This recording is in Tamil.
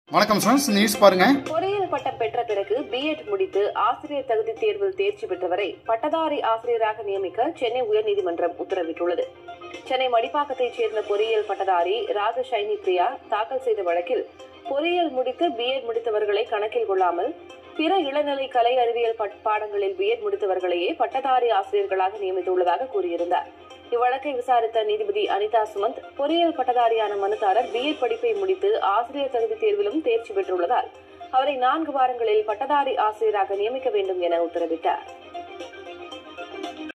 வணக்கம் ஃப்ரெண்ட்ஸ் நியூஸ் பாருங்க பொறியியல் பட்டம் பெற்ற பிறகு பிஎட் முடித்து ஆசிரியர் தகுதி தேர்வில் தேர்ச்சி பெற்றவரை பட்டதாரி ஆசிரியராக நியமிக்க சென்னை உயர்நீதிமன்றம் உத்தரவிட்டுள்ளது சென்னை மடிப்பாக்கத்தைச் சேர்ந்த பொறியியல் பட்டதாரி ராஜஷைனி பிரியா தாக்கல் செய்த வழக்கில் பொறியியல் முடித்து பிஎட் முடித்தவர்களை கணக்கில் கொள்ளாமல் பிற இளநிலை கலை அறிவியல் பட்- பாடங்களில் பிஎட் முடித்தவர்களையே பட்டதாரி ஆசிரியர்களாக நியமித்துள்ளதாக கூறியிருந்தார் இவ்வழக்கை விசாரித்த நீதிபதி அனிதா சுமந்த் பொறியியல் பட்டதாரியான மனுதாரர் பிஎட் படிப்பை முடித்து ஆசிரியர் தகுதி தேர்விலும் தேர்ச்சி பெற்றுள்ளதால் அவரை நான்கு வாரங்களில் பட்டதாரி ஆசிரியராக நியமிக்க வேண்டும் என உத்தரவிட்டார்